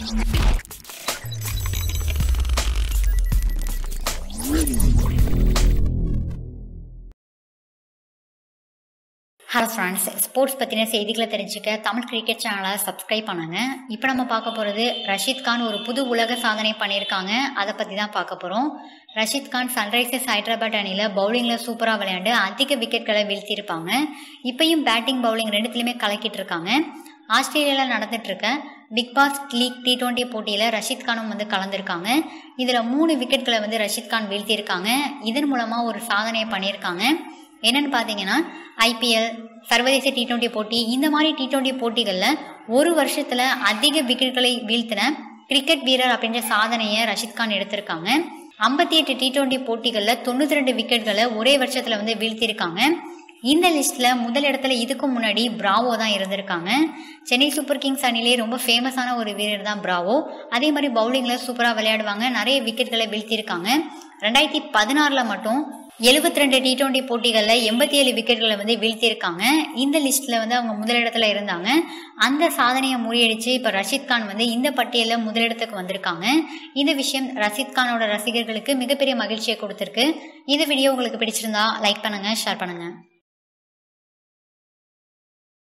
hello friends sports பற்றின செய்திகளை தெரிஞ்சுக்க தமிழ் கிரிக்கெட் சேனலை சப்ஸ்கிரைப் பண்ணுங்க இப்போ நம்ம பார்க்க போகிறது ரஷீத் கான் ஒரு புது உலக சாதனை பண்ணியிருக்காங்க அதை பற்றி தான் பார்க்க போகிறோம் ரஷீத் கான் சன்ரைசர்ஸ் ஹைதராபாத் அணியில் பவுலிங்கில் சூப்பராக விளையாண்டு அதிக விக்கெட்களை வீழ்த்தியிருப்பாங்க இப்பயும் பேட்டிங் பவுலிங் ரெண்டுத்துலையுமே கலக்கிட்டு இருக்காங்க ஆஸ்திரேலியாவில் நடந்துட்டு இருக்க big bash league T twenty போட்டியில் ரஷீத் கானும் வந்து கலந்துருக்காங்க இதில் மூணு விக்கெட்களை வந்து ரஷீத் கான் வீழ்த்தியிருக்காங்க இதன் மூலமாக ஒரு சாதனையை பண்ணியிருக்காங்க என்னன்னு பார்த்தீங்கன்னா ஐபிஎல் சர்வதேச டி டுவெண்ட்டி போட்டி இந்த மாதிரி டி டுவெண்ட்டி போட்டிகளில் ஒரு வருஷத்தில் அதிக விக்கெட்களை வீழ்த்தின கிரிக்கெட் வீரர் அப்படின்ற சாதனையை ரஷீத் கான் எடுத்திருக்காங்க ஐம்பத்தி எட்டு டி டுவெண்ட்டி போட்டிகளில் தொண்ணூற்றி ரெண்டு விக்கெட்களை ஒரே வருஷத்தில் வந்து வீழ்த்தியிருக்காங்க இந்த லிஸ்ட்டில் முதல் இடத்துல இதுக்கு முன்னாடி பிராவோ தான் இருந்திருக்காங்க சென்னை சூப்பர் கிங்ஸ் அணிலே ரொம்ப ஃபேமஸான ஒரு வீரர் தான் பிராவோ அதே மாதிரி பவுலிங்கில் சூப்பராக விளையாடுவாங்க நிறைய விக்கெட்களை வீழ்த்தியிருக்காங்க ரெண்டாயிரத்தி பதினாறில் மட்டும் எழுபத்தி ரெண்டு டி டுவெண்ட்டி போட்டிகளில் எண்பத்தி ஏழு விக்கெட்களை வந்து வீழ்த்தியிருக்காங்க இந்த லிஸ்ட்டில் வந்து அவங்க முதலிடத்துல இருந்தாங்க அந்த சாதனையை முறியடிச்சு இப்போ ரஷீத் கான் வந்து இந்த பட்டியலில் முதலிடத்துக்கு வந்திருக்காங்க இந்த விஷயம் ரஷீத் கானோட ரசிகர்களுக்கு மிகப்பெரிய மகிழ்ச்சியை கொடுத்துருக்கு இந்த வீடியோ உங்களுக்கு பிடிச்சிருந்தா லைக் பண்ணுங்கள் ஷேர் பண்ணுங்கள்